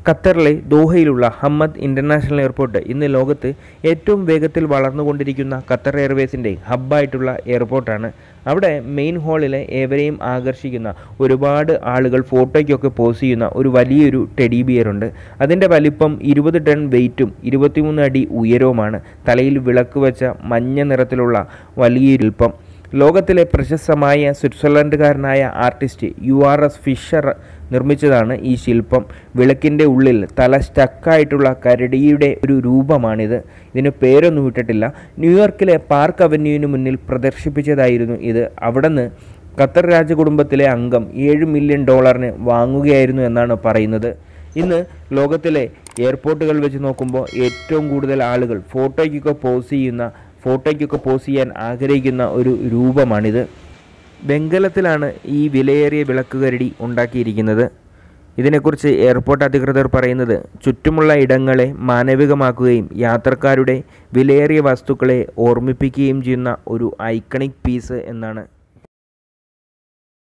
ഖത്തറിലെ ദോഹയിലുള്ള Hammad international airport ഇന്ന് ലോകത്ത് ഏറ്റവും വേഗത്തിൽ വളർന്നുകൊണ്ടിരിക്കുന്ന ഖത്തർ എയർവേസിൻ്റെ ഹബ്ബായിട്ടുള്ള എയർപോർട്ടാണ് അവിടെ മെയിൻ ഹാളിലെ ഏവരെയും ആകർഷിക്കുന്ന ഒരുപാട് ആളുകൾ ഫോട്ടോയ്ക്കൊക്കെ പോസ് ചെയ്യുന്ന ഒരു വലിയൊരു ടെഡി ബിയർ ഉണ്ട് അതിൻ്റെ വലിപ്പം ഇരുപത് ടൺ വെയിറ്റും ഇരുപത്തിമൂന്ന് അടി ഉയരവുമാണ് തലയിൽ വിളക്ക് വെച്ച മഞ്ഞ നിറത്തിലുള്ള വലിയൊരു അല്പം ലോകത്തിലെ പ്രശസ്തമായ സ്വിറ്റ്സർലൻഡുകാരനായ artist U R S Fischer നിർമ്മിച്ചതാണ് ഈ ശില്പം വിളക്കിൻ്റെ ഉള്ളിൽ തല സ്റ്റക്കായിട്ടുള്ള കരടിയുടെ ഒരു രൂപമാണിത് ഇതിന് പേരൊന്നും ഇട്ടിട്ടില്ല ന്യൂയോർക്കിലെ പാർക്ക് അവന്യൂവിന് മുന്നിൽ പ്രദർശിപ്പിച്ചതായിരുന്നു ഇത് അവിടുന്ന് ഖത്തർ രാജകുടുംബത്തിലെ അംഗം ഏഴ് മില്യൺ ഡോളറിന് വാങ്ങുകയായിരുന്നു എന്നാണ് പറയുന്നത് ഇന്ന് ലോകത്തിലെ എയർപോർട്ടുകൾ വെച്ച് നോക്കുമ്പോൾ ഏറ്റവും കൂടുതൽ ആളുകൾ ഫോട്ടോയ്ക്കൊക്കെ പോസ് ചെയ്യുന്ന ഫോട്ടോയ്ക്കൊക്കെ പോസ് ചെയ്യാൻ ആഗ്രഹിക്കുന്ന ഒരു രൂപമാണിത് വെങ്കലത്തിലാണ് ഈ വിലയേറിയ വിളക്കുകരടി ഉണ്ടാക്കിയിരിക്കുന്നത് ഇതിനെക്കുറിച്ച് എയർപോർട്ട് അധികൃതർ പറയുന്നത് ചുറ്റുമുള്ള ഇടങ്ങളെ മാനവികമാക്കുകയും യാത്രക്കാരുടെ വിലയേറിയ വസ്തുക്കളെ ഓർമ്മിപ്പിക്കുകയും ചെയ്യുന്ന ഒരു ഐക്കണിക് പീസ് എന്നാണ്